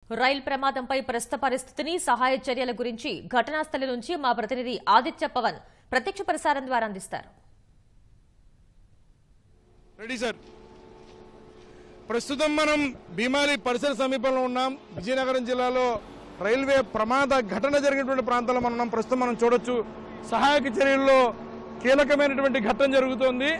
రైలు ప్రమాదంపై ప్రస్తుత పరిస్థితిని సహాయ చర్యల గురించి ఘటనా స్థలి నుంచి మా ప్రతినిధి ఆదిత్య పవన్ ప్రత్యక్ష ప్రసారం ద్వారా అందిస్తారు రెడీ సార్ ప్రస్తుతం మనం భీమాలి పరిసర సమీపంలో ఉన్నాం విజయనగరం జిల్లాలో రైల్వే ప్రమాద ఘటన జరిగినటువంటి ప్రాంతంలో మనం ఉన్నాం ప్రస్తుతం మనం చూడొచ్చు సహాయక చర్యల్లో కీలకమైనటువంటి ఘట్టం జరుగుతోంది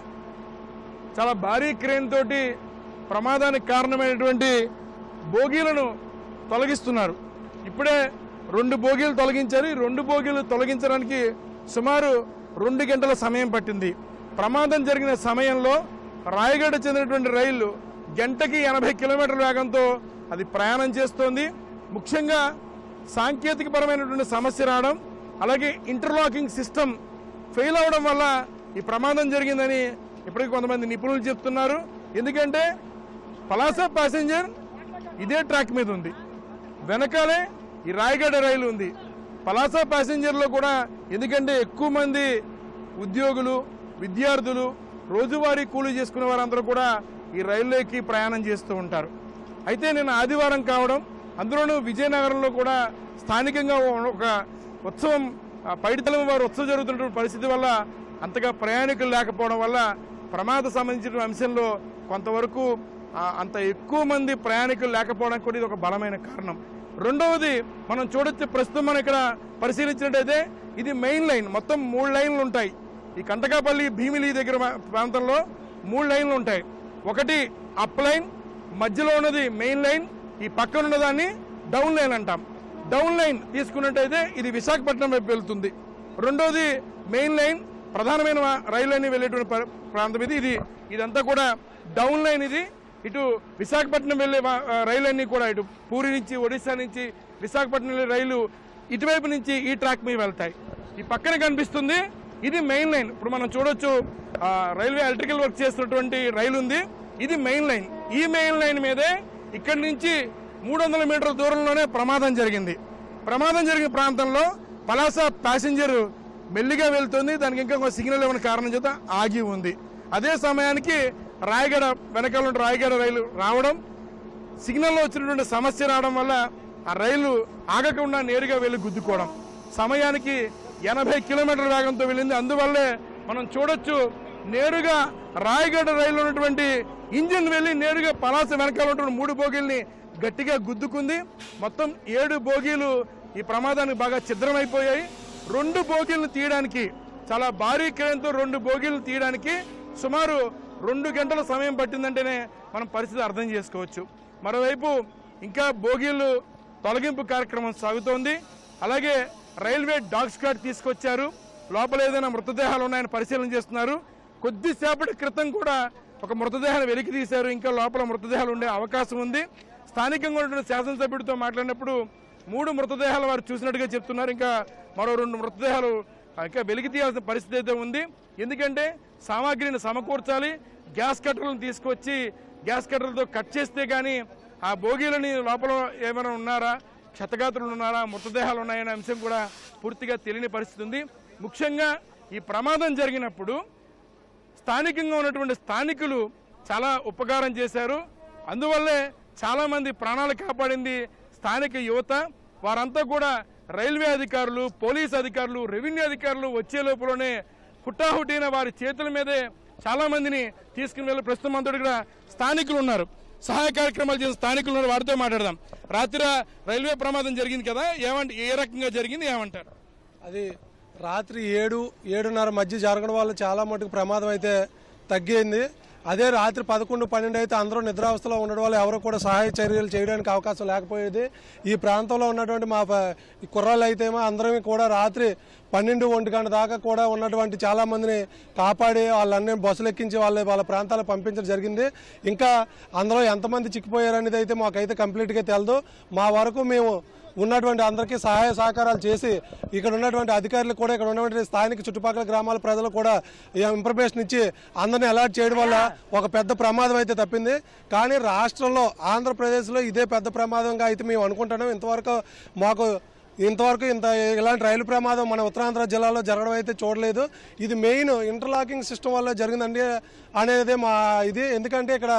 చాలా భారీ క్రేన్ తోటి ప్రమాదానికి కారణమైనటువంటి బోగీలను తొలగిస్తున్నారు ఇప్పుడే రెండు బోగీలు తొలగించారు ఈ రెండు బోగీలు తొలగించడానికి సుమారు రెండు గంటల సమయం పట్టింది ప్రమాదం జరిగిన సమయంలో రాయగఢ చెందినటువంటి రైలు గంటకి ఎనభై కిలోమీటర్ల వేగంతో అది ప్రయాణం చేస్తోంది ముఖ్యంగా సాంకేతికపరమైనటువంటి సమస్య రావడం అలాగే ఇంటర్లాకింగ్ సిస్టమ్ ఫెయిల్ అవడం వల్ల ఈ ప్రమాదం జరిగిందని ఇప్పటికీ కొంతమంది నిపుణులు చెప్తున్నారు ఎందుకంటే పలాస ప్యాసింజర్ ఇదే ట్రాక్ మీద ఉంది వెనకాలే ఈ రాయగడ రైలు ఉంది పలాస ప్యాసింజర్లో కూడా ఎందుకంటే ఎక్కువ మంది ఉద్యోగులు విద్యార్థులు రోజువారీ కూలీ చేసుకునే వారందరూ కూడా ఈ రైల్లోకి ప్రయాణం చేస్తూ ఉంటారు అయితే నేను ఆదివారం కావడం అందులోనూ విజయనగరంలో కూడా స్థానికంగా ఒక ఉత్సవం ఆ పైడితలం వారు ఉత్సవం జరుగుతున్నటువంటి పరిస్థితి వల్ల అంతగా ప్రయాణికులు లేకపోవడం వల్ల ప్రమాద సంబంధించిన అంశంలో కొంతవరకు ఆ, అంత ఎక్కువ మంది ప్రయాణికులు లేకపోవడానికి కూడా ఇది ఒక బలమైన కారణం రెండవది మనం చూడొచ్చు ప్రస్తుతం మనం ఇక్కడ పరిశీలించినట్టయితే ఇది మెయిన్ లైన్ మొత్తం మూడు లైన్లు ఉంటాయి ఈ కంటకాపల్లి భీమిలి దగ్గర మా- ప్రాంతంలో మూడు లైన్లు ఉంటాయి ఒకటి అప్ లైన్ మధ్యలో ఉన్నది మెయిన్ లైన్ ఈ పక్కన ఉన్నదాన్ని డౌన్ లైన్ అంటాం డౌన్ లైన్ తీసుకున్నట్టయితే ఇది విశాఖపట్నం వైపు వెళ్తుంది రెండోది మెయిన్ లైన్ ప్రధానమైన రైలు లైన్ వెళ్ళేటువంటి ప్ర- ప్రాంతం ఇది ఇది ఇదంతా కూడా డౌన్ లైన్ ఇది ఇటు విశాఖపట్నం వెళ్ళే వా- ఆ, రైలు అన్ని కూడా ఇటు పూరి నుంచి ఒడిశా నుంచి విశాఖపట్నం వెళ్ళే రైలు ఇటువైపు నుంచి ఈ ట్రాక్ మీద వెళ్తాయి ఈ పక్కన కనిపిస్తుంది ఇది మెయిన్ లైన్ ఇప్పుడు మనం చూడొచ్చు ఆ, రైల్వే ఎలక్ట్రికల్ వర్క్ చేస్తున్నటువంటి రైలు ఉంది ఇది మెయిన్ లైన్ ఈ మెయిన్ లైన్ మీదే ఇక్కడి నుంచి మూడు వందల మీటర్ల దూరంలోనే ప్రమాదం జరిగింది ప్రమాదం జరిగిన ప్రాంతంలో పలాస ప్యాసింజర్ మెల్లిగా వెళ్తుంది దానికి ఇంకా ఒక సిగ్నల్ ఇవ్వని కారణం చేత ఆగి ఉంది అదే సమయానికి రాయగడ వెనకాల ఉన్న రాయగడ రైలు రావడం సిగ్నల్లో వచ్చినటువంటి సమస్య రావడం వల్ల ఆ రైలు ఆగకుండా నేరుగా వెళ్ళి గుద్దుకోవడం సమయానికి ఎనభై కిలోమీటర్ల వేగంతో వెళ్ళింది అందువల్లే మనం చూడొచ్చు నేరుగా రాయగడ రైలు ఉన్నటువంటి ఇంజిన్ వెళ్ళి నేరుగా పలాస వెనకాల ఉన్నటువంటి మూడు బోగీల్ని గట్టిగా గుద్దుకుంది మొత్తం ఏడు బోగీలు ఈ ప్రమాదానికి బాగా ఛిద్రమైపోయాయి రెండు బోగీలను తీయడానికి చాలా భారీ క్రేన్తో రెండు బోగీలను తీయడానికి సుమారు రెండు గంటల సమయం పట్టిందంటేనే మనం పరిస్థితి అర్థం చేసుకోవచ్చు మరోవైపు ఇంకా బోగీలు తొలగింపు కార్యక్రమం సాగుతోంది అలాగే రైల్వే డాగ్ స్క్వాడ్ తీసుకొచ్చారు లోపల ఏదైనా మృతదేహాలు ఉన్నాయని పరిశీలన చేస్తున్నారు కొద్దిసేపటి క్రితం కూడా ఒక మృతదేహాన్ని వెలికి తీశారు ఇంకా లోపల మృతదేహాలు ఉండే అవకాశం ఉంది స్థానికంగా ఉన్నటువంటి శాసనసభ్యుడితో మాట్లాడినప్పుడు మూడు మృతదేహాలు వారు చూసినట్టుగా చెప్తున్నారు ఇంకా మరో రెండు మృతదేహాలు ఇంకా వెలికి తీయాల్సిన పరిస్థితి అయితే ఉంది ఎందుకంటే సామాగ్రిని సమకూర్చాలి గ్యాస్ కట్టర్లను తీసుకొచ్చి గ్యాస్ కట్టర్లతో కట్ చేస్తే కానీ ఆ బోగీలని లోపల ఏమైనా ఉన్నారా క్షతగాత్రులు ఉన్నారా మృతదేహాలు ఉన్నాయనే అంశం కూడా పూర్తిగా తెలియని పరిస్థితి ఉంది ముఖ్యంగా ఈ ప్రమాదం జరిగినప్పుడు స్థానికంగా ఉన్నటువంటి స్థానికులు చాలా ఉపకారం చేశారు అందువల్లే చాలా మంది ప్రాణాలు కాపాడింది స్థానిక యువత వారంతా కూడా రైల్వే అధికారులు పోలీస్ అధికారులు రెవెన్యూ అధికారులు వచ్చే లోపలనే హుటాహుటీన వారి చేతుల మీదే చాలా మందిని తీసుకుని వెళ్ళి ప్రస్తుతం అంతటి కూడా స్థానికులు ఉన్నారు సహాయ కార్యక్రమాలు చేసిన స్థానికులు ఉన్నారు వారితో మాట్లాడదాం రాత్రి రైల్వే ప్రమాదం జరిగింది కదా ఏమంట ఏ రకంగా జరిగింది ఏమంటారు అది రాత్రి ఏడు ఏడున్నర మధ్య జరగడం వల్ల చాలా మటుకు ప్రమాదం అయితే తగ్గింది అదే రాత్రి పదకొండు పన్నెండు అయితే అందరూ నిద్రావస్థలో ఉండడం వల్ల ఎవరు కూడా సహాయ చర్యలు చేయడానికి అవకాశం లేకపోయేది ఈ ప్రాంతంలో ఉన్నటువంటి మా ప- ఈ కుర్రాళ్ళు అయితేమో అందరం కూడా రాత్రి పన్నెండు ఒంటి గంట దాకా కూడా ఉన్నటువంటి చాలా మందిని కాపాడి వాళ్ళన్నీ బస్సులు ఎక్కించి వాళ్ళ వాళ్ళ ప్రాంతాలకు పంపించడం జరిగింది ఇంకా అందులో ఎంతమంది చిక్కిపోయారు అనేది అయితే మాకైతే కంప్లీట్గా తెలదు మా వరకు మేము ఉన్నటువంటి అందరికీ సహాయ సహకారాలు చేసి ఇక్కడ ఉన్నటువంటి అధికారులు కూడా ఇక్కడ ఉన్నటువంటి స్థానిక చుట్టుపక్కల గ్రామాల ప్రజలు కూడా ఈ ఇన్ఫర్మేషన్ ఇచ్చి అందరిని అలర్ట్ చేయడం వల్ల ఒక పెద్ద ప్రమాదం అయితే తప్పింది కానీ రాష్ట్రంలో ఆంధ్రప్రదేశ్లో ఇదే పెద్ద ప్రమాదంగా అయితే మేము అనుకుంటున్నాం ఇంతవరకు మాకు ఇంతవరకు ఇంత ఇలాంటి రైలు ప్రమాదం మన ఉత్తరాంధ్ర జిల్లాలో జరగడం అయితే చూడలేదు ఇది మెయిన్ ఇంటర్లాకింగ్ సిస్టమ్ వల్ల జరిగిందండి అనేది మా ఇది ఎందుకంటే ఇక్కడ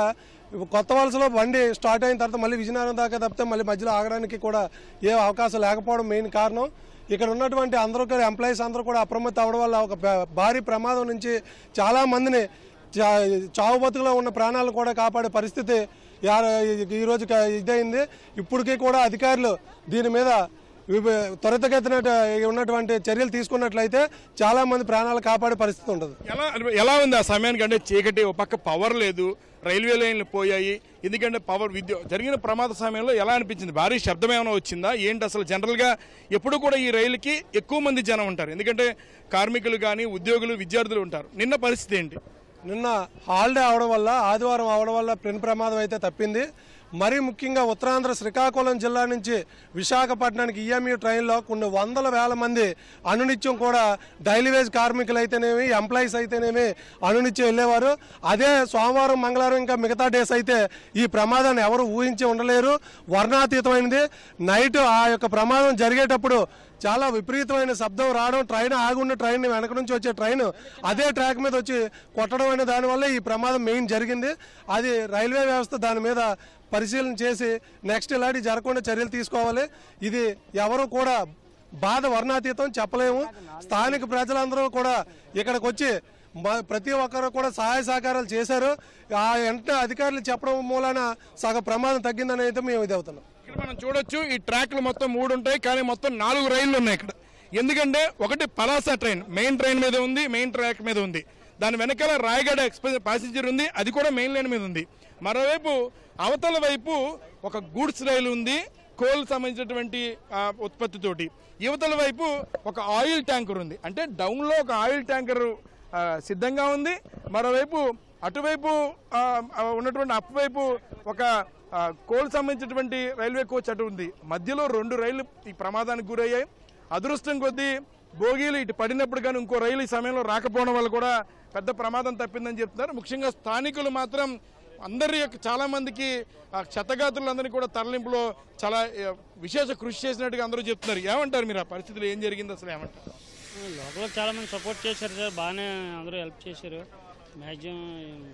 ఇప్పుడు కొత్త వలసలో బండి స్టార్ట్ అయిన తర్వాత మళ్ళీ విజయనగరం దాకా తప్పితే మళ్ళీ మధ్యలో ఆగడానికి కూడా ఏ అవకాశం లేకపోవడం మెయిన్ కారణం ఇక్కడ ఉన్నటువంటి అందరూ కూడా ఎంప్లాయీస్ అందరూ కూడా అప్రమత్తం అవడం వల్ల ఒక భా- భారీ ప్రమాదం నుంచి చాలా మందిని చా- చావు బతుకులో ఉన్న ప్రాణాలను కూడా కాపాడే పరిస్థితి యా- ఈ రోజు క- ఇదైంది ఇప్పటికీ కూడా అధికారులు దీని మీద విభ- త్వరితగతిన ఉన్నటువంటి చర్యలు తీసుకున్నట్లయితే చాలా మంది ప్రాణాలు కాపాడే పరిస్థితి ఉంటుంది ఎలా ఎలా ఉంది ఆ సమయానికి అంటే చీకటి ఒక పక్క పవర్ లేదు రైల్వే లైన్లు పోయాయి ఎందుకంటే పవర్ విద్యుత్ జరిగిన ప్రమాద సమయంలో ఎలా అనిపించింది భారీ శబ్దం ఏమైనా వచ్చిందా ఏంటి అసలు జనరల్గా ఎప్పుడు కూడా ఈ రైలుకి ఎక్కువ మంది జనం ఉంటారు ఎందుకంటే కార్మికులు కానీ ఉద్యోగులు విద్యార్థులు ఉంటారు నిన్న పరిస్థితి ఏంటి నిన్న హాలిడే అవడం వల్ల ఆదివారం అవడం వల్ల పెను ప్రమాదం అయితే తప్పింది మరీ ముఖ్యంగా ఉత్తరాంధ్ర శ్రీకాకుళం జిల్లా నుంచి విశాఖపట్నానికి ఈఎంయూ ట్రైన్లో కొన్ని వందల వేల మంది అనునిత్యం కూడా డైలీ వేజ్ కార్మికులు అయితేనేమి ఎంప్లాయీస్ అయితేనేమి అనునిత్యం వెళ్ళేవారు అదే సోమవారం మంగళవారం ఇంకా మిగతా డేస్ అయితే ఈ ప్రమాదాన్ని ఎవరు ఊహించి ఉండలేరు వర్ణాతీతమైనది నైట్ ఆ యొక్క ప్రమాదం జరిగేటప్పుడు చాలా విపరీతమైన శబ్దం రావడం ట్రైన్ ఆగున్న ట్రైన్ వెనక నుంచి వచ్చే ట్రైన్ అదే ట్రాక్ మీద వచ్చి కొట్టడం అనే దానివల్ల ఈ ప్రమాదం మెయిన్ జరిగింది అది రైల్వే వ్యవస్థ దాని మీద పరిశీలన చేసి నెక్స్ట్ ఇలాంటి జరగకుండా చర్యలు తీసుకోవాలి ఇది ఎవరు కూడా బాధ వర్ణాతీతం చెప్పలేము స్థానిక ప్రజలందరూ కూడా ఇక్కడికి వచ్చి మ- ప్రతి ఒక్కరు కూడా సహాయ సహకారాలు చేశారు ఆ వెంటనే అధికారులు చెప్పడం మూలాన సగ ప్రమాదం తగ్గిందని అయితే మేము ఇది అవుతున్నాం ఇక్కడ మనం చూడొచ్చు ఈ ట్రాక్లు మొత్తం మూడు ఉంటాయి కానీ మొత్తం నాలుగు రైళ్లు ఉన్నాయి ఇక్కడ ఎందుకంటే ఒకటి పలాస ట్రైన్ మెయిన్ ట్రైన్ మీద ఉంది మెయిన్ ట్రాక్ మీద ఉంది దాని వెనకాల రాయగడ ఎక్స్ప్రెస్ ప్యాసింజర్ ఉంది అది కూడా మెయిన్ లైన్ మీద ఉంది మరోవైపు అవతల వైపు ఒక గూడ్స్ రైలు ఉంది కోల్ సంబంధించినటువంటి ఆ, ఉత్పత్తితోటి యువతల వైపు ఒక ఆయిల్ ట్యాంకర్ ఉంది అంటే డౌన్లో ఒక ఆయిల్ ట్యాంకర్ ఆ, సిద్ధంగా ఉంది మరోవైపు అటువైపు ఆ, ఆ, ఉన్నటువంటి అటువైపు ఒక ఆ, కోల్ సంబంధించినటువంటి రైల్వే కోచ్ అటు ఉంది మధ్యలో రెండు రైళ్లు ఈ ప్రమాదానికి గురయ్యాయి అదృష్టం కొద్దీ బోగీలు ఇటు పడినప్పుడు కానీ ఇంకో రైలు ఈ సమయంలో రాకపోవడం వల్ల కూడా పెద్ద ప్రమాదం తప్పిందని చెప్తున్నారు ముఖ్యంగా స్థానికులు మాత్రం అందరి యొక్క చాలా మందికి ఆ క్షతగాత్రులందరినీ కూడా తరలింపులో చాలా ఆ, విశేష కృషి చేసినట్టుగా అందరూ చెప్తున్నారు ఏమంటారు మీరు ఆ పరిస్థితిలో ఏం జరిగింది అసలు ఏమంటారు లోకల్లో చాలా మంది సపోర్ట్ చేశారు సార్ బాగానే అందరూ హెల్ప్ చేశారు మ్యాక్సిమం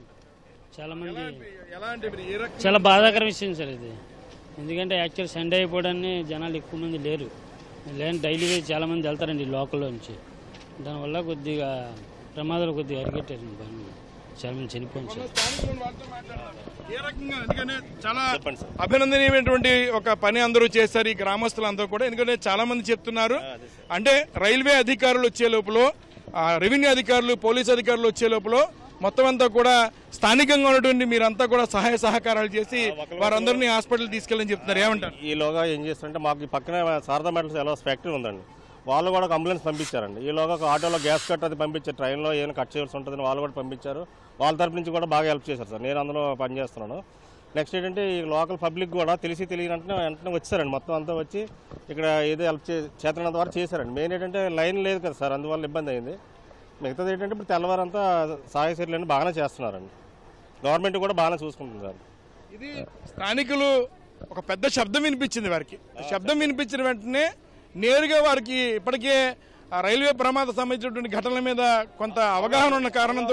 చాలా మంది ఎలా అంటే మీరు ఏ రకం చాలా బాధాకర విషయం సార్ ఇది ఎందుకంటే యాక్చువల్ సండే అయిపోవడాన్ని జనాలు ఎక్కువ మంది లేరు లేని డైలీ చాలా మంది వెళ్తారండి లోకల్లో నుంచి దానివల్ల కొద్దిగా ప్రమాదాలు కొద్దిగా అరికెట్టారు బాగా చాలా మంది చనిపోయింది సార్ స్థానికులను వాళ్ళతో మాట్లాడదాం. ఏ రకంగా ఎందుకంటే చాలా అభినందనీయమైనటువంటి ఒక పని అందరూ చేశారు ఈ గ్రామస్తులందరూ కూడా ఎందుకంటే చాలా మంది చెప్తున్నారు అంటే రైల్వే అధికారులు వచ్చే లోపల ఆ, రెవెన్యూ అధికారులు పోలీస్ అధికారులు వచ్చే లోపల మొత్తం అంతా కూడా స్థానికంగా ఉన్నటువంటి మీరంతా కూడా సహాయ సహకారాలు చేసి వారందరినీ హాస్పిటల్ తీసుకెళ్ళని చెప్తున్నారు ఏమంటారు ఈలోగా ఏం చేస్తారంటే మాకు ఈ పక్కనే శారదా మెటల్స్ ఎలవస్ ఫ్యాక్టరీ ఉందండి వాళ్ళు కూడా ఒక అంబులెన్స్ పంపించారండి ఈలోగా ఒక ఆటోలో గ్యాస్ కట్ అది పంపించారు ట్రైన్లో ఏమైనా కట్ చేయాల్సి ఉంటుందని వాళ్ళు కూడా పంపించారు వాళ్ళ తరపు నుంచి కూడా బాగా హెల్ప్ చేశారు సార్ నేను అందులో పనిచేస్తున్నాను నెక్స్ట్ ఏంటంటే ఈ లోకల్ పబ్లిక్ కూడా తెలిసి తెలియనంటే వెంటనే వచ్చారండి మొత్తం అంతా వచ్చి ఇక్కడ ఏదో హెల్ప్ చే చేతనంత వరకు చేశారండి మెయిన్ ఏంటంటే లైన్ లేదు కదా సార్ అందువల్ల ఇబ్బంది అయింది మిగతాది ఏంటంటే ఇప్పుడు తెల్లవారంతా సహాయ చర్యలు బాగానే చేస్తున్నారండి గవర్నమెంట్ కూడా బాగానే చూసుకుంటుంది సార్ ఇది స్థానికులు ఒక పెద్ద శబ్దం వినిపించింది వారికి ఆ శబ్దం వినిపించిన వెంటనే నేరుగా వారికి ఇప్పటికే ఆ రైల్వే ప్రమాద సంబంధించినటువంటి ఘటనల మీద కొంత అవగాహన ఉన్న కారణంతో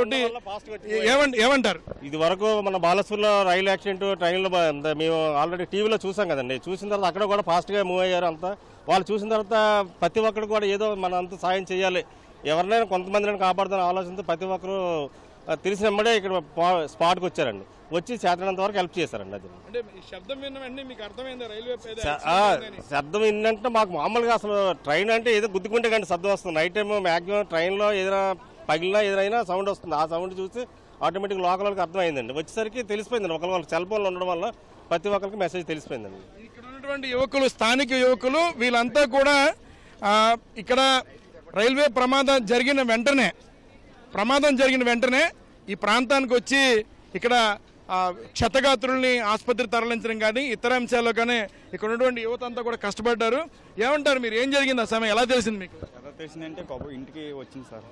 ఏమంటారు ఇది వరకు మన బాలసూర్లో రైలు యాక్సిడెంట్ ట్రైన్లో బ- అంత మేము ఆల్రెడీ టీవీలో చూసాం కదండి చూసిన తర్వాత అక్కడ కూడా ఫాస్ట్గా మూవ్ అయ్యారు అంతా వాళ్ళు చూసిన తర్వాత ప్రతి ఒక్కరు కూడా ఏదో మన అంత సాయం చేయాలి ఎవరినైనా కొంతమందిని కాపాడుతున్న ఆలోచనతో ప్రతి ఒక్కరు ఆ, తెలిసిన వెంబడే ఇక్కడ పా- స్పాట్కి వచ్చారండి వచ్చి చేతనంత వరకు హెల్ప్ చేశారండి అది అంటే ఈ శబ్దం విన్న వెంటనే మీకు అర్థమైంది రైల్వే పేద శ- ఆ, శబ్దం ఏంటంటే మాకు మామూలుగా అసలు ట్రైన్ అంటే ఏదో గుద్దుకుంటే కానీ శబ్దం వస్తుంది నైట్ టైం మ్యాక్సిమం ట్రైన్లో ఏదైనా పగిలినా ఏదైనా సౌండ్ వస్తుంది ఆ సౌండ్ చూసి ఆటోమేటిక్ లోకల్ వాళ్ళకి అర్థమైందండి వచ్చేసరికి తెలిసిపోయిందండి ఒకరి వాళ్ళకి సెల్ ఫోన్లు ఉండడం వల్ల ప్రతి ఒక్కరికి మెసేజ్ తెలిసిపోయిందండి ఇక్కడ ఉన్నటువంటి యువకులు స్థానిక యువకులు వీళ్ళంతా కూడా ఆ, ఇక్కడ రైల్వే ప్రమాదం జరిగిన వెంటనే ప్రమాదం జరిగిన వెంటనే ఈ ప్రాంతానికి వచ్చి ఇక్కడ ఆ, క్షతగాత్రుల్ని ఆసుపత్రి తరలించడం కానీ ఇతర అంశాల్లో కానీ ఇక్కడ ఉన్నటువంటి యువత అంతా కూడా కష్టపడ్డారు ఏమంటారు మీరు ఏం జరిగింది ఆ సమయం ఎలా తెలిసింది మీకు ఎలా తెలిసిందంటే కబు ఇంటికి వచ్చింది సార్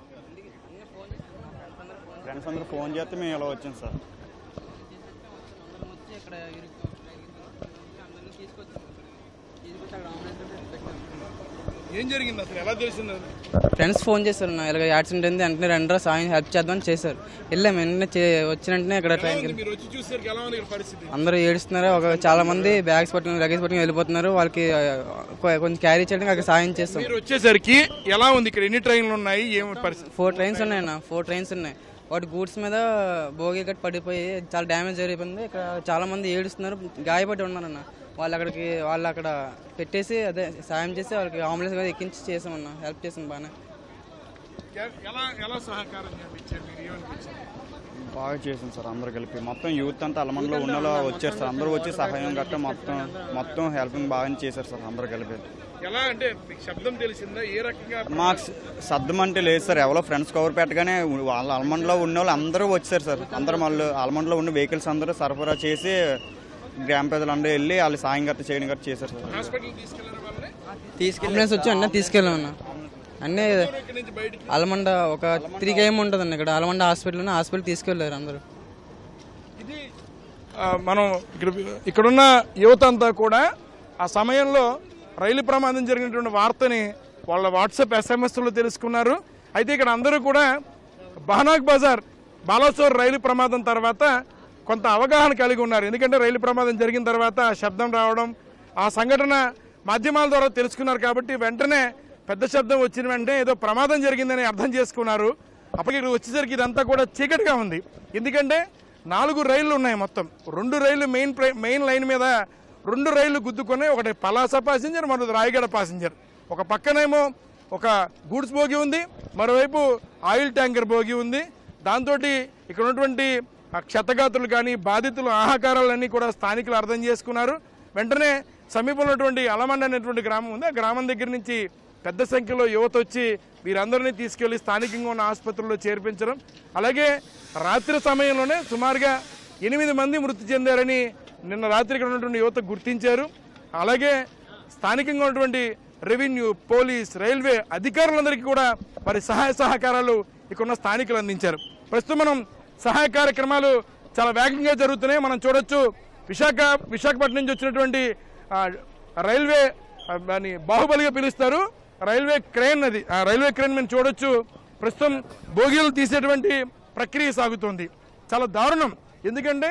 ఫ్రెండ్స్ అందరూ ఫోన్ చేస్తే మేము ఇలా వచ్చాం సార్ ఏం జరిగింది అసలు ఎలా తెలిసింది అది? ఫ్రెండ్స్ ఫోన్ చేశారు నా ఇలాగ యాక్సిడెంట్ అయింది వెంటనే రెండో సాయం హెల్ప్ చేద్దామని చేశారు వెళ్ళాం వెంటనే చే- వచ్చిన వెంటనే ఇక్కడ ఎలా ట్రైన్కి ఉంది? మీరు వచ్చి చూసేసరికి ఎలా ఉంది ఇక్కడ పరిస్థితి అందరూ ఏడుస్తున్నారు ఒక చాలా మంది బ్యాగ్స్ పట్టుకుని లగేజ్ పట్టుకుని వెళ్ళిపోతున్నారు వాళ్ళకి ఆ, కొ- కొంచెం క్యారీ చేయడానికి అక్కడ సాయం చేస్తాం మీరు వచ్చేసరికి ఎలా ఉంది ఇక్కడ ఎన్ని ట్రైన్లు ఉన్నాయి ఏం పరిస్థితి ఫోర్ ట్రైన్స్ ఉన్నాయి అన్న ఫోర్ ట్రైన్స్ ఉన్నాయి వాటి గూడ్స్ మీద భోగి గట్టి పడిపోయి చాలా డ్యామేజ్ జరిగిపోయింది ఇక్కడ చాలా మంది ఏడుస్తున్నారు గాయపడి ఉన్నారన్న వాళ్ళు అక్కడికి వాళ్ళు అక్కడ పెట్టేసి అదే సాయం చేసి వాళ్ళకి అంబులెన్స్ మీద ఎక్కించి చేసామన్న హెల్ప్ చేసాం బాగానే ఎ- ఎలా ఎలా సహకారం చేయించారు మీరు ఏమనిపించింది బాగా చేసింది సార్ అందరు కలిపి మొత్తం యూత్ అంతా అలమండలో ఉన్నలో వచ్చారు సార్ అందరూ వచ్చి సహాయం గట్రా మొత్తం మొత్తం హెల్పింగ్ బాగా చేశారు సార్ అందరు కలిపి ఎలా అంటే మీకు శబ్దం తెలిసిందా ఏ రకంగా మాకు సర్దం అంటే లేదు సార్ ఎవరో ఫ్రెండ్స్ కవర్ పెట్టగానే వాళ్ళ అల్మండ్లో ఉన్న వాళ్ళు అందరూ వచ్చారు సార్ అందరూ వాళ్ళు అల్మండ్లో ఉన్న వెహికల్స్ అందరూ సరఫరా చేసి గ్రామ ప్రజలు అందరూ వెళ్ళి వాళ్ళు సాయం గట్ట చేయడం గట్ట చేశారు సార్ హాస్పిటల్ తీసుకెళ్లిన వాళ్ళని అంబులెన్స్ వచ్చి అన్నీ తీసుకెళ్ళాం అన్న అన్నీ ఇక్కడి నుంచి బయటికి అలమండ ఒక త్రీ కేఎం ఉంటుంది ఇక్కడ అలమండ హాస్పిటల్ హాస్పిటల్ తీసుకెళ్లారు అందరూ ఇది ఆ, మనం ఇక్కడ ఇక్కడున్న యువత అంతా కూడా ఆ సమయంలో రైలు ప్రమాదం జరిగినటువంటి వార్తని వాళ్ళ వాట్సాప్ ఎస్ఎంఎస్లో తెలుసుకున్నారు అయితే ఇక్కడ అందరూ కూడా బహనాక్ బజార్ బాలాసోర్ రైలు ప్రమాదం తర్వాత కొంత అవగాహన కలిగి ఉన్నారు ఎందుకంటే రైలు ప్రమాదం జరిగిన తర్వాత ఆ శబ్దం రావడం ఆ సంఘటన మాధ్యమాల ద్వారా తెలుసుకున్నారు కాబట్టి వెంటనే పెద్ద శబ్దం వచ్చిన వెంటనే ఏదో ప్రమాదం జరిగిందని అర్థం చేసుకున్నారు అప్పటికి ఇక్కడ వచ్చేసరికి ఇదంతా కూడా చీకటిగా ఉంది ఎందుకంటే నాలుగు రైళ్లు ఉన్నాయి మొత్తం రెండు రైళ్లు మెయిన్ ప్రై- మెయిన్ లైన్ మీద రెండు రైళ్లు గుద్దుకొని ఒకటి పలాస ప్యాసింజర్ మరొకటి రాయగడ ప్యాసింజర్ ఒక పక్కనేమో ఒక గూడ్స్ బోగి ఉంది మరోవైపు ఆయిల్ ట్యాంకర్ బోగి ఉంది దాంతో ఇక్కడ ఉన్నటువంటి ఆ క్షతగాతులు కానీ బాధితుల ఆహాకారాలన్నీ కూడా స్థానికులు అర్థం చేసుకున్నారు వెంటనే సమీపంలో ఉన్నటువంటి అలమండ అనేటువంటి గ్రామం ఉంది ఆ గ్రామం దగ్గర నుంచి పెద్ద సంఖ్యలో యువత వచ్చి వీరందరినీ తీసుకెళ్లి స్థానికంగా ఉన్న ఆసుపత్రుల్లో చేర్పించడం అలాగే రాత్రి సమయంలోనే సుమారుగా ఎనిమిది మంది మృతి చెందారని నిన్న రాత్రి ఇక్కడ ఉన్నటువంటి యువత గుర్తించారు అలాగే స్థానికంగా ఉన్నటువంటి రెవెన్యూ పోలీస్ రైల్వే అధికారులందరికీ కూడా వారి సహాయ సహకారాలు ఇక్కడ ఉన్న స్థానికులు అందించారు ప్రస్తుతం మనం సహాయ కార్యక్రమాలు చాలా వేగంగా జరుగుతున్నాయి మనం చూడొచ్చు విశాఖ విశాఖపట్నం నుంచి వచ్చినటువంటి ఆ, రైల్వే ఆ, దాన్ని బాహుబలిగా పిలుస్తారు రైల్వే క్రేన్ అది ఆ రైల్వే క్రేన్ మేము చూడొచ్చు ప్రస్తుతం బోగీలు తీసేటువంటి ప్రక్రియ సాగుతోంది చాలా దారుణం ఎందుకంటే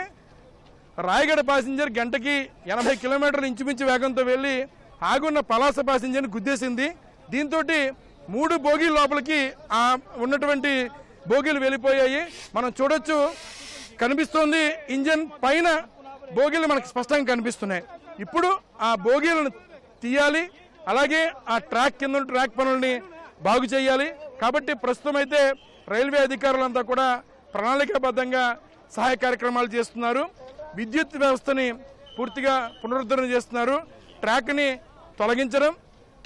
రాయగడ ప్యాసింజర్ గంటకి ఎనభై కిలోమీటర్ల ఇంచుమించు వేగంతో వెళ్ళి ఆగున్న పలాస ప్యాసింజర్ని గుద్దేసింది దీంతో మూడు బోగీల లోపలికి ఆ ఉన్నటువంటి బోగీలు వెళ్ళిపోయాయి మనం చూడొచ్చు కనిపిస్తోంది ఇంజన్ పైన బోగీలు మనకు స్పష్టంగా కనిపిస్తున్నాయి ఇప్పుడు ఆ బోగీలను తీయాలి అలాగే ఆ ట్రాక్ కింద ఉన్న ట్రాక్ పనుల్ని బాగు చేయాలి కాబట్టి ప్రస్తుతం అయితే రైల్వే అధికారులంతా కూడా ప్రణాళికాబద్ధంగా సహాయ కార్యక్రమాలు చేస్తున్నారు విద్యుత్ వ్యవస్థని పూర్తిగా పునరుద్ధరణ చేస్తున్నారు ట్రాక్ని తొలగించడం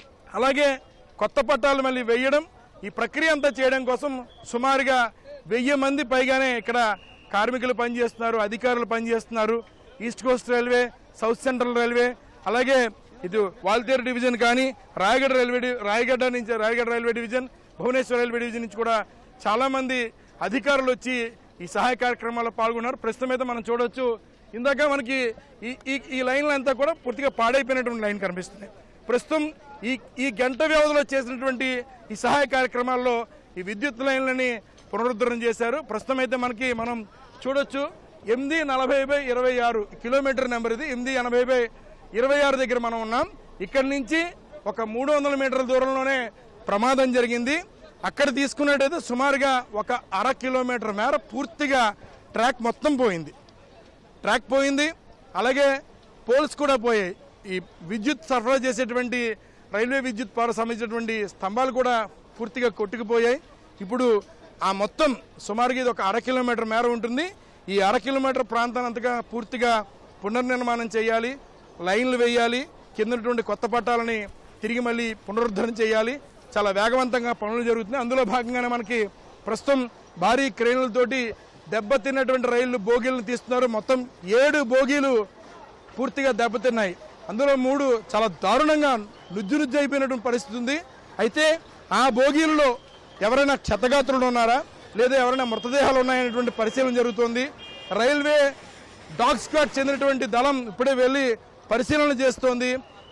అలాగే కొత్త పట్టాలు మళ్ళీ వేయడం ఈ ప్రక్రియ అంతా చేయడం కోసం సుమారుగా వెయ్యి మంది పైగానే ఇక్కడ కార్మికులు పనిచేస్తున్నారు అధికారులు పనిచేస్తున్నారు East Coast Railway South Central Railway అలాగే ఇది వాల్తేరు డివిజన్ కానీ రాయగడ రైల్వే డి- రాయగడ్డ నుంచి Rayagada railway division Bhubaneswar railway division నుంచి కూడా చాలామంది అధికారులు వచ్చి ఈ సహాయ కార్యక్రమాల్లో పాల్గొన్నారు ప్రస్తుతం అయితే మనం చూడొచ్చు ఇందాక మనకి ఈ ఈ ఈ లైన్లు అంతా కూడా పూర్తిగా పాడైపోయినటువంటి లైన్ కనిపిస్తుంది ప్రస్తుతం ఈ ఈ గంట వ్యవధిలో చేసినటువంటి ఈ సహాయ కార్యక్రమాల్లో ఈ విద్యుత్ లైన్లని పునరుద్ధరణ చేశారు ప్రస్తుతం అయితే మనకి మనం చూడొచ్చు ఎనిమిది నలభై బై ఇరవై ఆరు కిలోమీటర్ నెంబర్ ఇది ఎనిమిది ఎనభై బై ఇరవై ఆరు దగ్గర మనం ఉన్నాం ఇక్కడి నుంచి ఒక మూడు వందల మీటర్ల దూరంలోనే ప్రమాదం జరిగింది అక్కడ తీసుకున్నట్టయితే సుమారుగా ఒక అర కిలోమీటర్ మేర పూర్తిగా ట్రాక్ మొత్తం పోయింది ట్రాక్ పోయింది అలాగే పోల్స్ కూడా పోయాయి ఈ విద్యుత్ సరఫరా చేసేటువంటి రైల్వే విద్యుత్ పవర్ సంబంధించినటువంటి స్తంభాలు కూడా పూర్తిగా కొట్టుకుపోయాయి ఇప్పుడు ఆ మొత్తం సుమారుగా ఇది ఒక అర కిలోమీటర్ మేర ఉంటుంది ఈ అర కిలోమీటర్ ప్రాంతాన్ని అంతగా పూర్తిగా పునర్నిర్మాణం చేయాలి లైన్లు వేయాలి కింద ఉన్నటువంటి కొత్త పట్టాలని తిరిగి మళ్ళీ పునరుద్ధరణ చేయాలి చాలా వేగవంతంగా పనులు జరుగుతున్నాయి అందులో భాగంగానే మనకి ప్రస్తుతం భారీ క్రేన్లతోటి దెబ్బతిన్నటువంటి రైళ్లు బోగీలను తీస్తున్నారు మొత్తం ఏడు బోగీలు పూర్తిగా దెబ్బతిన్నాయి అందులో మూడు చాలా దారుణంగా నుజ్జు నుజ్జు అయిపోయినటువంటి పరిస్థితి ఉంది అయితే ఆ బోగీలలో ఎవరైనా క్షతగాత్రులు ఉన్నారా లేదా ఎవరైనా మృతదేహాలు ఉన్నాయనేటువంటి పరిశీలన జరుగుతోంది రైల్వే డాగ్ స్క్వాడ్ చెందినటువంటి దళం ఇప్పుడే వెళ్ళి పరిశీలన చేస్తోంది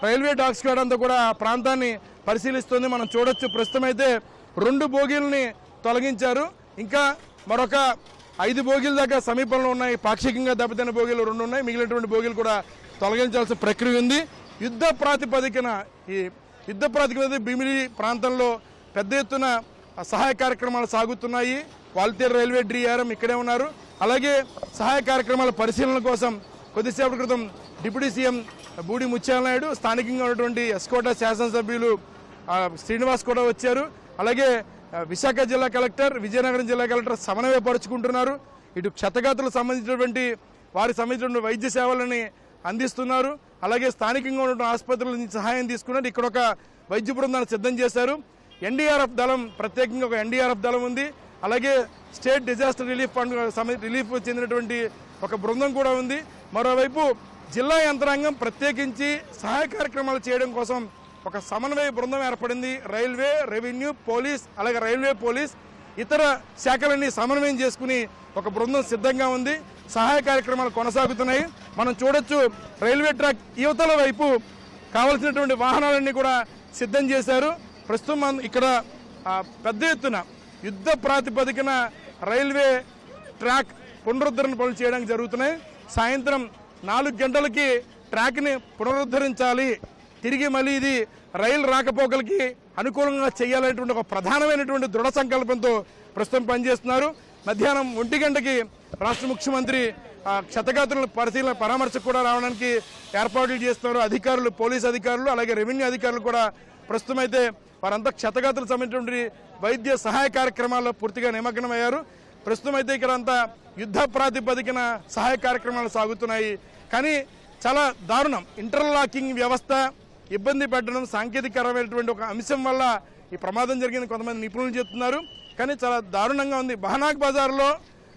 రైల్వే డాగ్ స్క్వాడ్ అంతా కూడా ఆ ప్రాంతాన్ని పరిశీలిస్తుంది మనం చూడొచ్చు ప్రస్తుతం అయితే రెండు బోగీలని తొలగించారు ఇంకా మరొక ఐదు బోగీల దాకా సమీపంలో ఉన్నాయి పాక్షికంగా దెబ్బతిన్న బోగీలు రెండు ఉన్నాయి మిగిలినటువంటి బోగీలు కూడా తొలగించాల్సిన ప్రక్రియ ఉంది యుద్ధ ప్రాతిపదికన ఈ యుద్ధ ప్రాతిపదికన భీమిలి ప్రాంతంలో పెద్ద ఎత్తున సహాయ కార్యక్రమాలు సాగుతున్నాయి వాల్తేరు రైల్వే డిఆర్ఎం ఇక్కడే ఉన్నారు అలాగే సహాయ కార్యక్రమాల పరిశీలన కోసం కొద్దిసేపటి క్రితం డిప్యూటీ సీఎం బూడి ముత్యాలనాయుడు స్థానికంగా ఉన్నటువంటి ఎస్కోట శాసనసభ్యులు ఆ, శ్రీనివాస్ కూడా వచ్చారు అలాగే ఆ, విశాఖ జిల్లా కలెక్టర్ విజయనగరం జిల్లా కలెక్టర్ సమన్వయపరుచుకుంటున్నారు ఇటు క్షతగాతులకు సంబంధించినటువంటి వారికి సంబంధించినటువంటి వైద్య సేవలని అందిస్తున్నారు అలాగే స్థానికంగా ఉన్నటువంటి ఆసుపత్రుల నుంచి సహాయం తీసుకున్నారు ఇక్కడ ఒక వైద్య బృందాన్ని సిద్ధం చేశారు ఎన్డీఆర్ఎఫ్ దళం ప్రత్యేకంగా ఒక ఎన్డీఆర్ఎఫ్ దళం ఉంది అలాగే స్టేట్ డిజాస్టర్ రిలీఫ్ ఫండ్ సమ- రిలీఫ్ చెందినటువంటి ఒక బృందం కూడా ఉంది మరోవైపు జిల్లా యంత్రాంగం ప్రత్యేకించి సహాయ కార్యక్రమాలు చేయడం కోసం ఒక సమన్వయ బృందం ఏర్పడింది రైల్వే రెవెన్యూ పోలీస్ అలాగే రైల్వే పోలీస్ ఇతర శాఖలన్నీ సమన్వయం చేసుకుని ఒక బృందం సిద్ధంగా ఉంది సహాయ కార్యక్రమాలు కొనసాగుతున్నాయి మనం చూడొచ్చు రైల్వే ట్రాక్ యువతల వైపు కావలసినటువంటి వాహనాలన్నీ కూడా సిద్ధం చేశారు ప్రస్తుతం మనం ఇక్కడ ఆ, పెద్ద ఎత్తున యుద్ధ ప్రాతిపదికన రైల్వే ట్రాక్ పునరుద్ధరణ పనులు చేయడానికి జరుగుతున్నాయి సాయంత్రం నాలుగు గంటలకి ట్రాక్ని పునరుద్ధరించాలి తిరిగి మళ్ళీ ఇది రైలు రాకపోకలకి అనుకూలంగా చేయాలనేటువంటి ఒక ప్రధానమైనటువంటి దృఢ సంకల్పంతో ప్రస్తుతం పనిచేస్తున్నారు మధ్యాహ్నం ఒంటి గంటకి రాష్ట్ర ముఖ్యమంత్రి ఆ, క్షతగాత్రుల పరిశీలన పరామర్శకు కూడా రావడానికి ఏర్పాట్లు చేస్తున్నారు అధికారులు పోలీస్ అధికారులు అలాగే రెవెన్యూ అధికారులు కూడా ప్రస్తుతం అయితే వారంతా క్షతగాత్రులకు సంబంధించినటువంటి వైద్య సహాయ కార్యక్రమాల్లో పూర్తిగా నిమగ్నమయ్యారు ప్రస్తుతం అయితే ఇక్కడ అంతా యుద్ధ ప్రాతిపదికన సహాయ కార్యక్రమాలు సాగుతున్నాయి కానీ చాలా దారుణం ఇంటర్లాకింగ్ వ్యవస్థ ఇబ్బంది పెట్టడం సాంకేతికరమైనటువంటి ఒక అంశం వల్ల ఈ ప్రమాదం జరిగింది కొంతమంది నిపుణులు చెప్తున్నారు కానీ చాలా దారుణంగా ఉంది బహనాక్ బజార్లో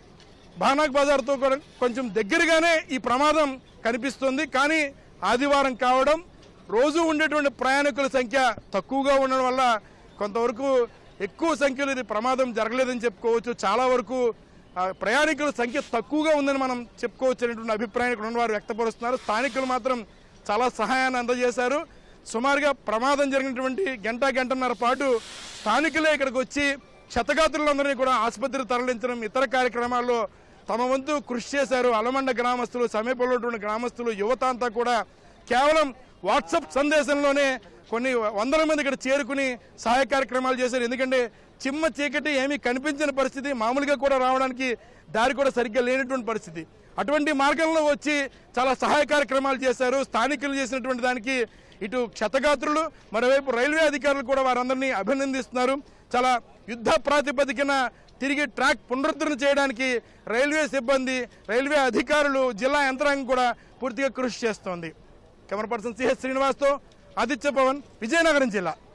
బానాక్ బజార్తో కూడా కొంచెం దగ్గరగానే ఈ ప్రమాదం కనిపిస్తుంది కానీ ఆదివారం కావడం రోజు ఉండేటువంటి ప్రయాణికుల సంఖ్య తక్కువగా ఉండడం వల్ల కొంతవరకు ఎక్కువ సంఖ్యలో ఇది ప్రమాదం జరగలేదని చెప్పుకోవచ్చు చాలా వరకు ఆ, ప్రయాణికుల సంఖ్య తక్కువగా ఉందని మనం చెప్పుకోవచ్చు అనేటువంటి అభిప్రాయాన్ని ఇక్కడ ఉన్నవారు వ్యక్తపరుస్తున్నారు స్థానికులు మాత్రం చాలా సహాయాన్ని అందజేశారు సుమారుగా ప్రమాదం జరిగినటువంటి గంట గంటన్నర పాటు స్థానికులే ఇక్కడికి వచ్చి క్షతగాత్రులందరినీ కూడా ఆసుపత్రికి తరలించడం ఇతర కార్యక్రమాల్లో తమ వంతు కృషి చేశారు అలమండ గ్రామస్తులు సమీపంలో ఉన్నటువంటి గ్రామస్తులు యువత అంతా కూడా కేవలం వాట్సాప్ సందేశంలోనే కొన్ని వందల మంది ఇక్కడ చేరుకుని సహాయ కార్యక్రమాలు చేశారు ఎందుకంటే చిమ్మ చీకటి ఏమీ కనిపించిన పరిస్థితి మామూలుగా కూడా రావడానికి దారి కూడా సరిగ్గా లేనటువంటి పరిస్థితి అటువంటి మార్గంలో వచ్చి చాలా సహాయ కార్యక్రమాలు చేశారు స్థానికులు చేసినటువంటి దానికి ఇటు క్షతగాత్రులు మరోవైపు రైల్వే అధికారులు కూడా వారందరినీ అభినందిస్తున్నారు చాలా యుద్ధ ప్రాతిపదికన తిరిగి ట్రాక్ పునరుద్ధరణ చేయడానికి రైల్వే సిబ్బంది రైల్వే అధికారులు జిల్లా యంత్రాంగం కూడా పూర్తిగా కృషి చేస్తోంది కెమెరా పర్సన్ సిహెచ్ శ్రీనివాస్తో ఆదిత్య పవన్ విజయనగరం జిల్లా